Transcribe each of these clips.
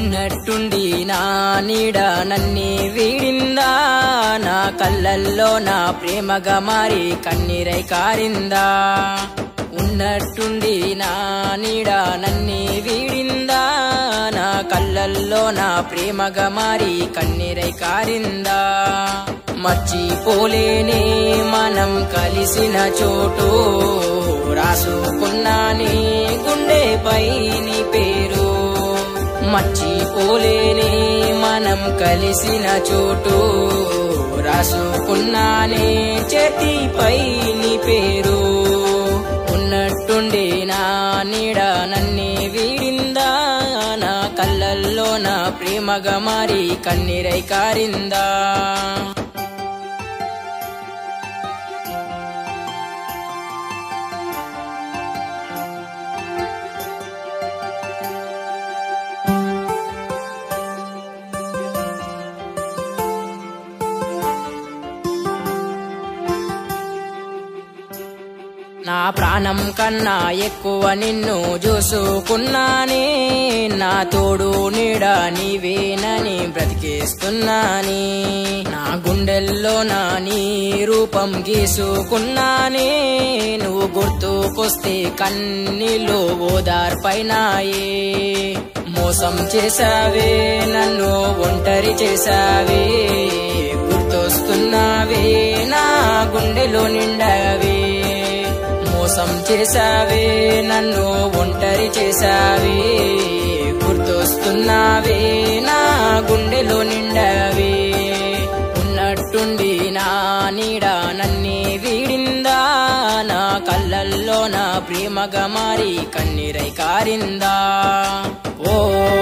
ఉన్నట్టుండి నా నీడ నన్నే వీడిందా నా కళ్ళల్లో నా ప్రేమగా మారి కన్నీరై కారిందా ఉన్నట్టుండి నా నీడ నన్నే వీడిందా నా కళ్ళల్లో నా ప్రేమగా మారి కన్నీరై కారిందా మర్చిపోలేనే మనం కలిసిన చోటు రాసుకున్నానే గుండెపై నీ పేరు మర్చిపోలేనే మనం కలిసిన చోటు రాసుకున్నానే చేతిపై నీ పేరు ఉన్నట్టుండి నా నీడ నన్నే వీడిందా నా కళ్ళల్లో నా ప్రేమగా మారి కన్నీరై కారిందా నా ప్రాణం కన్నా ఎక్కువ నిన్ను చూసుకున్నానే నా తోడు నీడ నీవేనని బ్రతికేస్తున్నానే నా గుండెల్లో నా నీ రూపం గీసుకున్నానే నువ్వు గుర్తుకొస్తే కన్నీళ్ళు ఓదార్పైనాయే మోసం చేసావే నన్ను ఒంటరి చేసావే గుర్తొస్తున్నావే నా గుండెలో నిండావే మోసం చేసావే నన్ను ఒంటరి చేసావే గుర్తొస్తున్నావే నా గుండెలో నిండావే ఉన్నట్టుండి నా నీడ నన్నే వీడిందా నా కళ్ళల్లో నా ప్రేమగా మారి కన్నీరై కారిందా ఓ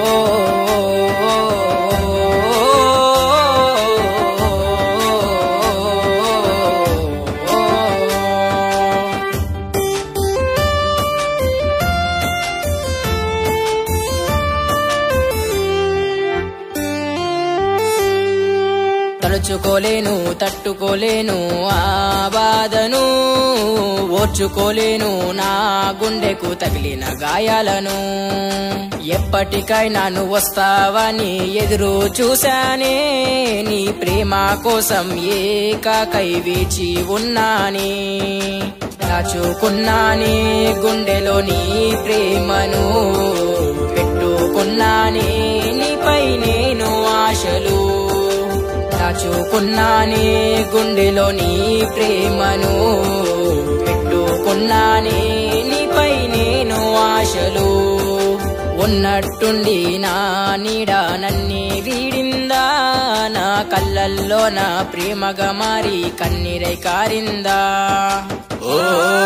తలుచుకోలేను తట్టుకోలేను ఆ బాధను ఓర్చుకోలేను నా గుండెకు తగిలిన గాయాలను ఎప్పటికైనా నువ్వు వస్తావని ఎదురు చూశానే నీ ప్రేమ కోసం ఏకాకై వేచి ఉన్నానే దాచుకున్నానే గుండెలో నీ ప్రేమను పెట్టుకున్నానే నీపై నేను ఆశలు దాచుకున్నానే గుండెలో నీ ప్రేమను పెట్టుకున్నానే నీపై నేను ఆశలు ఉన్నట్టుండి నా నీడ నన్నే వీడిందా నా కళ్ళల్లో నా ప్రేమగా మారి కన్నీరై కారిందా ఓ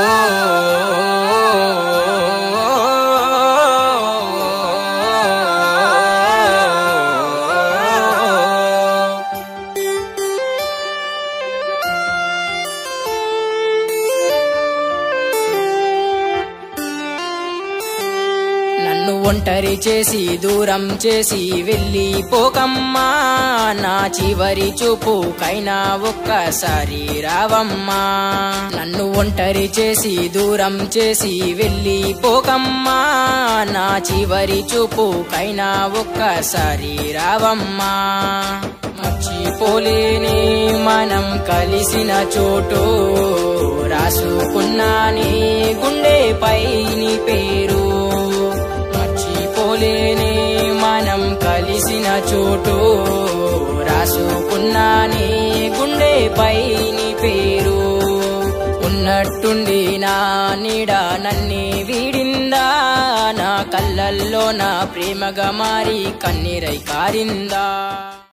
నన్ను ఒంటరి చేసి దూరం చేసి వెళ్ళిపోకమ్మా నా చివరి చూపుకైనా ఒక్కసారి రావమ్మా నన్ను ఒంటరి చేసి దూరం చేసి వెళ్ళిపోకమ్మా నా చివరి చూపుకైనా ఒక్కసారి రావమ్మా మర్చిపోలేని మనం కలిసిన చోటు రాసుకున్నానే గుండెపై నీ పేరు మర్చిపోలేని మనం కలిసిన చోటు రాసుకున్నానే గుండెపై నీ పేరు ఉన్నట్టుండి నా నీడ నన్నే వీడిందా నా కళ్ళల్లో నా ప్రేమగా మారి కన్నీరై కారిందా